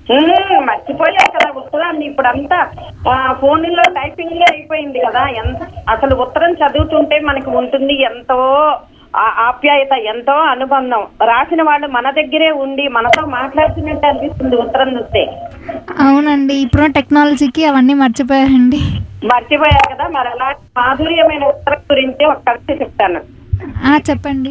ఉమ్, మర్చిపోయా కదా ఉత్తరాన్ని ఇప్పుడు అంతా ఫోన్లో టైపింగ్ అయిపోయింది కదా ఎంత అసలు ఉత్తరం చదువుతుంటే మనకి ఉంటుంది ఎంతో ఆ- ఆప్యాయత ఎంతో అనుబంధం రాసిన వాళ్ళు మన దగ్గరే ఉండి మనతో మాట్లాడుతున్నట్టు అనిపిస్తుంది ఉత్తరం చూస్తే అవునండి ఇప్పుడున్న టెక్నాలజీకి అవన్నీ మర్చిపోయారండి మర్చిపోయా కదా మరి అలాంటి మాధుర్యమైన ఉత్తరం గురించి ఒక కవిత చెప్తాను ఆ, చెప్పండి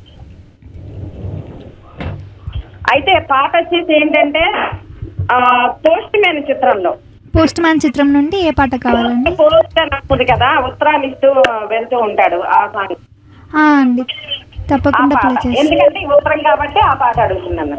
అయితే పాట వచ్చేసి ఏంటంటే పోస్ట్ మ్యాన్ చిత్రంలో పోస్ట్ మ్యాన్ చిత్రం నుండి ఏ పాట కావాలండి పోస్ట్ అని ఉంటుంది కదా ఉత్తరాలు ఇస్తూ వెళ్తూ ఉంటాడు ఆ సాంగ్ ఆ, అండి ఆ తప్పకుండా ప్లే పాట చేస్తాను ఎందుకంటే ఈ ఉత్తరం కాబట్టి ఆ పాట అడుగుతున్నాను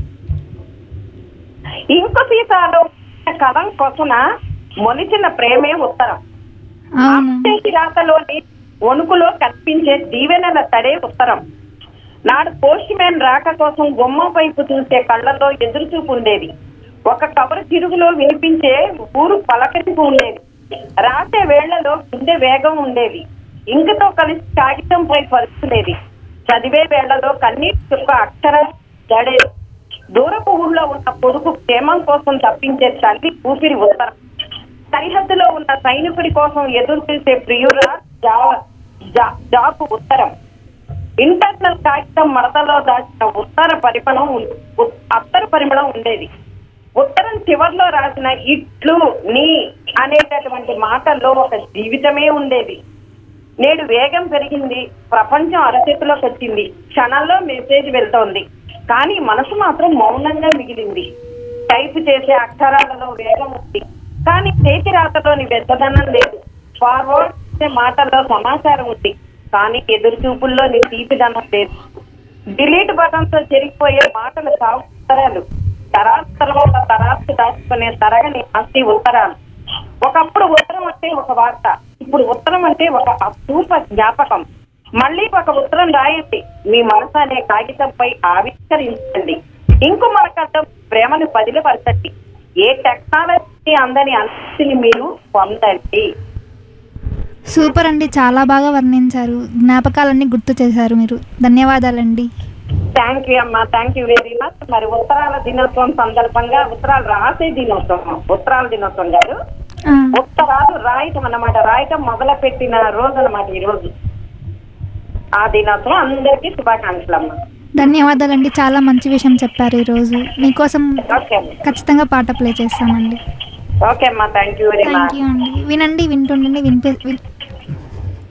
ఇంకో సీసాలో కథం కొసన మొలిచిన ప్రేమే ఉత్తరం అవును అప్పటి రాతలోని వణుకులో కనిపించే దీవెనల తడే ఉత్తరం నాడు పోస్ట్ మ్యాన్ రాక కోసం గుమ్మం వైపు చూసే కళ్ళలో ఎదురు చూపు ఉండేది ఒక కవరు తిరుగులో వినిపించే ఊరు పలకరింపు ఉండేది రాసే వేళ్లలో గుండె వేగం ఉండేది ఇంకతో కలిసి కాగితంపై పరుచుకునేది చదివే వేళ్లలో కన్నీటి చుక్క అక్షరం జడేది దూరపు ఊళ్ళో ఉన్న కొడుకు క్షేమం కోసం తప్పించే తల్లి ఊపిరి ఉత్తరం సరిహద్దులో ఉన్న సైనికుడి కోసం ఎదురు చూసే ప్రియురా జా- జా- జాబు ఉత్తరం ఇంటర్నల్ కాగితం మడతలో దాచిన ఉత్తర పరిమళం ఉం- ఉ- అత్తర పరిమళం ఉండేది ఉత్తరం చివర్లో రాసిన ఇట్లు నీ అనేటటువంటి మాటల్లో ఒక జీవితమే ఉండేది నేడు వేగం పెరిగింది ప్రపంచం అరచేతిలోకి వచ్చింది క్షణంలో మెసేజ్ వెళ్తోంది కానీ మనసు మాత్రం మౌనంగా మిగిలింది టైప్ చేసే అక్షరాలలో వేగం ఉంది కానీ చేతి రాతలోని వెచ్చదనం లేదు ఫార్వర్డ్ చేసే మాటల్లో సమాచారం ఉంది కానీ ఎదురు చూపుల్లోని తీపిదనం లేదు డిలీట్ బటన్ తో చెరిగిపోయే మాటలు సాగు ఉత్తరాలు తరాల తర్వాత తరాలకు దాచుకునే తరగని ఆస్తి ఉత్తరాలు ఒకప్పుడు ఉత్తరం అంటే ఒక వార్త ఇప్పుడు ఉత్తరం అంటే ఒక అపూర్వ జ్ఞాపకం మళ్ళీ ఒక ఉత్తరం రాయండి మీ మనసు అనే కాగితంపై ఆవిష్కరించండి ఇంకు మరకట్టం ప్రేమను పదిలపరచండి ఏ టెక్నాలజీ అందని అనుభూతిని మీరు పొందండి సూపర్ అండి చాలా బాగా వర్ణించారు జ్ఞాపకాలన్నీ గుర్తు చేశారు మీరు ధన్యవాదాలండి థ్యాంక్ యూ అమ్మా థ్యాంక్ యూ వెరీ మచ్ మరి ఉత్తరాల దినోత్సవం సందర్భంగా ఉత్తరాలు రాసే దినోత్సవం ఉత్తరాల దినోత్సవం గారు ఆ, ఉత్తరాలు రాయటం అన్నమాట రాయటం మొదలు పెట్టిన రోజు అన్నమాట ఈ రోజు ఆ దినోత్సవం అందరికీ శుభాకాంక్షలు అమ్మా ధన్యవాదాలండి చాలా మంచి విషయం చెప్పారు ఈరోజు మీకోసం ఓకే అమ్మా ఖచ్చితంగా పాట ప్లే చేస్తామండి ఓకే అమ్మా thank you very thank much you అండి వినండి వింటుండండి వినిపి విన్-